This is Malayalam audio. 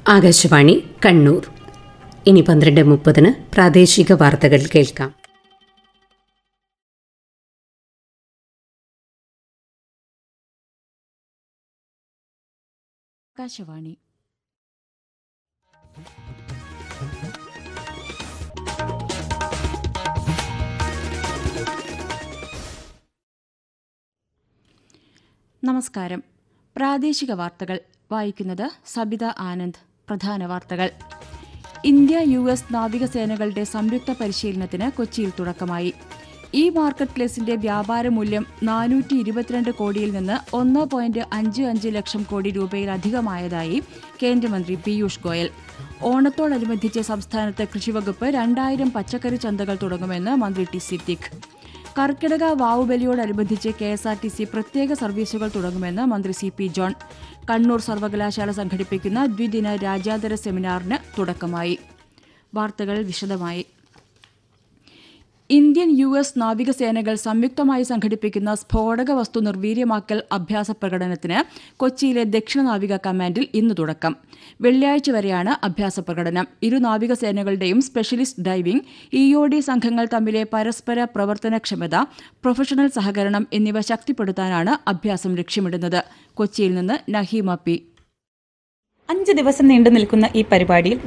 ആകാശവാണി കണ്ണൂർ ഇനി പന്ത്രണ്ട് മുപ്പതിന് പ്രാദേശിക വാർത്തകൾ കേൾക്കാം ആകാശവാണി നമസ്കാരം പ്രാദേശിക വാർത്തകൾ വായിക്കുന്നത് സബിത ആനന്ദ് പ്രധാന വാർത്തകൾ ഇന്ത്യ യു എസ് നാവികസേനകളുടെ സംയുക്ത പരിശീലനത്തിന് കൊച്ചിയിൽ തുടക്കമായി ഇ മാർക്കറ്റ് പ്ലേസിന്റെ വ്യാപാര മൂല്യം നാനൂറ്റി ഇരുപത്തിരണ്ട് കോടിയിൽ നിന്ന് ഒന്ന് പോയിന്റ് അഞ്ച് അഞ്ച് ലക്ഷം കോടി രൂപയിലധികമായതായി കേന്ദ്രമന്ത്രി പീയൂഷ് ഗോയൽ ഓണത്തോടനുബന്ധിച്ച് സംസ്ഥാനത്ത് കൃഷിവകുപ്പ് രണ്ടായിരം പച്ചക്കറി ചന്തകൾ തുടങ്ങുമെന്ന് മന്ത്രി ടി സിദ്ദിഖ് കർക്കിടക വാവുബലിയോടനുബന്ധിച്ച് K S R T C പ്രത്യേക സർവീസുകൾ തുടങ്ങുമെന്ന് മന്ത്രി സി പി ജോൺ കണ്ണൂർ സർവകലാശാല സംഘടിപ്പിക്കുന്ന ദ്വിദിന രാജ്യാന്തര സെമിനാറിന് തുടക്കമായി വാർത്തകൾ വിശദമായി ഇന്ത്യൻ യു എസ് നാവികസേനകൾ സംയുക്തമായി സംഘടിപ്പിക്കുന്ന സ്ഫോടക വസ്തു നിർവീര്യമാക്കൽ അഭ്യാസ പ്രകടനത്തിന് കൊച്ചിയിലെ ദക്ഷിണ നാവിക കമാൻഡിൽ ഇന്ന് തുടക്കം വെള്ളിയാഴ്ച വരെയാണ് അഭ്യാസ പ്രകടനം ഇരു നാവികസേനകളുടെയും specialist diving E O D സംഘങ്ങൾ തമ്മിലെ പരസ്പര പ്രവർത്തനക്ഷമത പ്രൊഫഷണൽ സഹകരണം എന്നിവ ശക്തിപ്പെടുത്താനാണ് അഭ്യാസം ലക്ഷ്യമിടുന്നത് കൊച്ചിയിൽ നിന്ന് നഹീമ പി അഞ്ച് ദിവസം നീണ്ടു നിൽക്കുന്ന ഈ പരിപാടിയിൽ